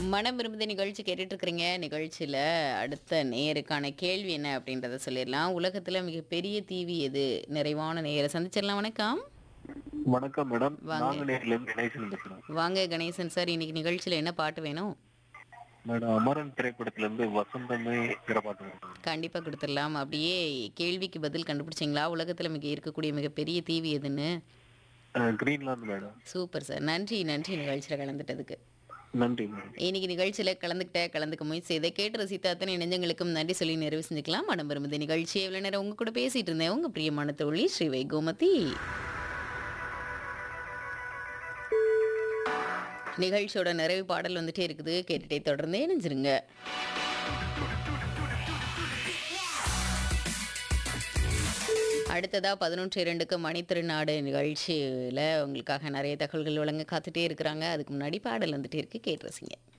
மனம் விரும்புத நிகழ்ச்சி கேட்டுட்டு இருக்கிறீங்க நிகழ்ச்சியில் அடுத்த நேருக்கான கேள்வி என்ன அப்படின்றத சொல்லிடலாம் உலகத்தில் மிகப்பெரிய தீவி எது நிறைவான நேரை சந்திச்சிடலாம் வணக்கம் வணக்கம் மேடம் வாங்க. நாங்குநேரில இருந்து கணேசன் பேசுறேன் வாங்க கணேசன் சார் இன்னைக்கு நிகழ்ச்சியில் என்ன பாட்டு வேணும் மேடம் அமரன் திரைப்படத்துல இருந்து வசந்தமே பிற பாட்டு மேடம். கண்டிப்பாக கொடுத்துடலாம் அப்படியே கேள்விக்கு பதில் கண்டுபிடிச்சிங்களா உலகத்தில் மிக இருக்கக்கூடிய மிகப்பெரிய தீவி எதுன்னு அஹ், கிரீன்லாந்து மேடம் சூப்பர் சார் நன்றி நன்றி நிகழ்ச்சியில் கலந்துட்டதுக்கு நன்றி மேடம் இன்னைக்கு நிகழ்ச்சியில் கலந்துக்கிட்ட கலந்துக்க முயற்சி செய்த கேட்டு ரசித்த அத்தனை நெஞ்சங்களுக்கும் நன்றி சொல்லி நிறைவு செஞ்சுக்கலாம் மனம் விரும்புது நிகழ்ச்சி எவ்வளோ நேரம் உங்க கூட பேசிட்டு இருந்தேன் உங்க பிரியமான தோழி ஸ்ரீவை கோமதி நிகழ்ச்சியோட நிறைவு பாடல் வந்துட்டே இருக்குது கேட்டுட்டே தொடர்ந்து இணைஞ்சிருங்க அடுத்ததா பதினொன்று இரண்டுக்கு மணித்திருநாடு நிகழ்ச்சியில் உங்களுக்காக நிறைய தகவல்கள் வழங்க காத்துட்டே இருக்கிறாங்க அதுக்கு முன்னாடி பாடல் வந்துட்டே இருக்கு கேட்டு ரசிங்க